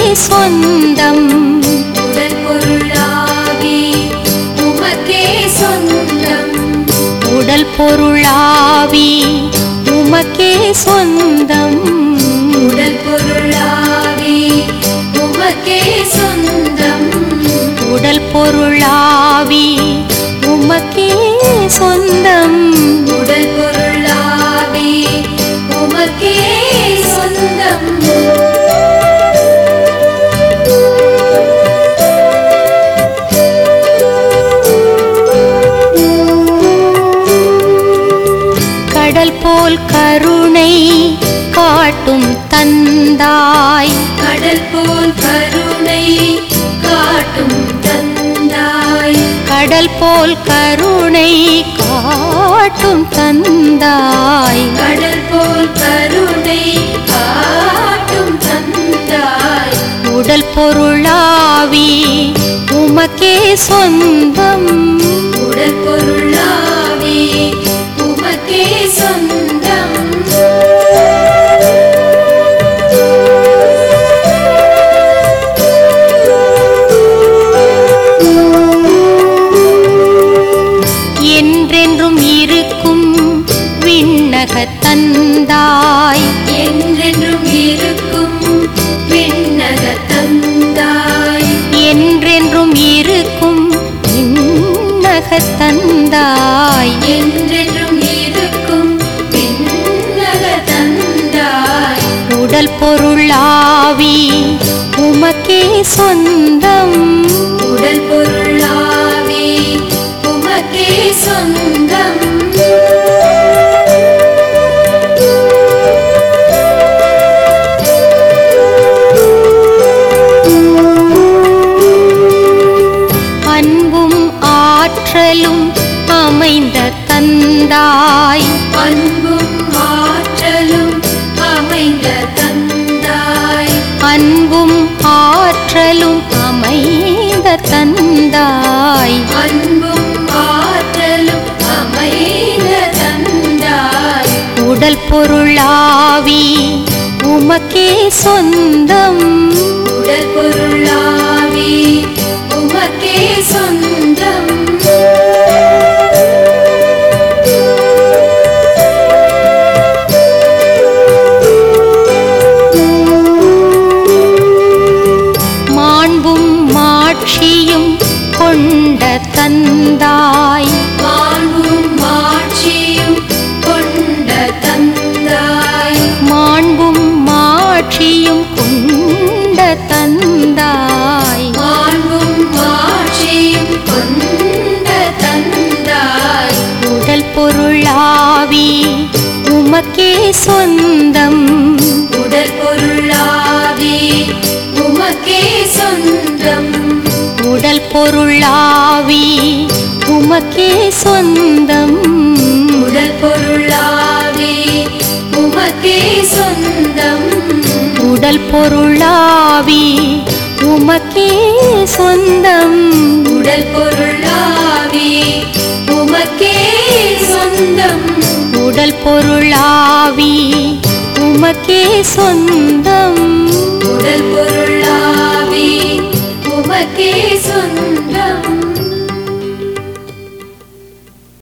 சொந்தம் உடல் பொருளாவி உமக்கே சொந்தம் உடல் பொருளாவி உமக்கே சொந்தம் உடல் பொருளாவி உமக்கே சொந்தம் உடல் பொருளாவி உமக்கே சொந்தம் உடல் பொருளாவி உமக்கே சொந்தம் கடல் போல் கருணை காட்டும் தந்தாய் கடல் போல் கருணை காட்டும் தந்தாய் கடல் போல் கருணை காட்டும் தந்தாய் கடல் போல் கருணை காட்டும் தந்தாய் உடல் பொருளாவி உமக்கே சொந்தம் உடல் பொருளாவி உமக்கே சொந்தம் என்றென்றும் இருக்கும் விண்ணக தந்தாய் என்றென்றும் இருக்கும் விண்ணக தந்தாய் என்றென்றும் இருக்கும் விண்ணக தந்தாய் என்றென்றும் இருக்கும் விண்ணக தந்தாய் உடல் பொருளாவி உமக்கே சொந்தம் உடல் பொருளாவி உமக்கே சொந்தம் அன்பும் ஆற்றலும் அமைந்த தந்தாய் அன்பும் ஆற்றலும் அமைந்த தந்தாய் அன்பும் ஆற்றலும் அமைந்த தந்தாய் அன்பும் ஆற்றலும் அமைந்த தந்தாய் உடல் பொருளாவி உமக்கே சொந்தம் உடல் பொருளாவி உமக்கே சொந்தம் மாண்பும் மாட்சியும் கொண்ட தந்தாய் மாண்பும் மாட்சியும் கொண்ட தந்தாய் மாண்பும் மாட்சியும் கொண்ட தந்தாய் மாண்பும் மாட்சியும் கொண்ட தந்தாய் உடல் பொருளாவி உமக்கே சொந்தம் உடல் பொருளாவி உமக்கே சொந்தம் உடல் பொருளாவி உமக்கே சொந்தம் உடல் பொருளாவி உமக்கே சொந்தம் உடல் பொருளாவி உமக்கே சொந்தம் உடல் பொருளாவி உமக்கே சொந்தம் உடல் பொருளாவி உமக்கே சொந்தம் உடல் பொருளாவி உமக்கே சொந்தம்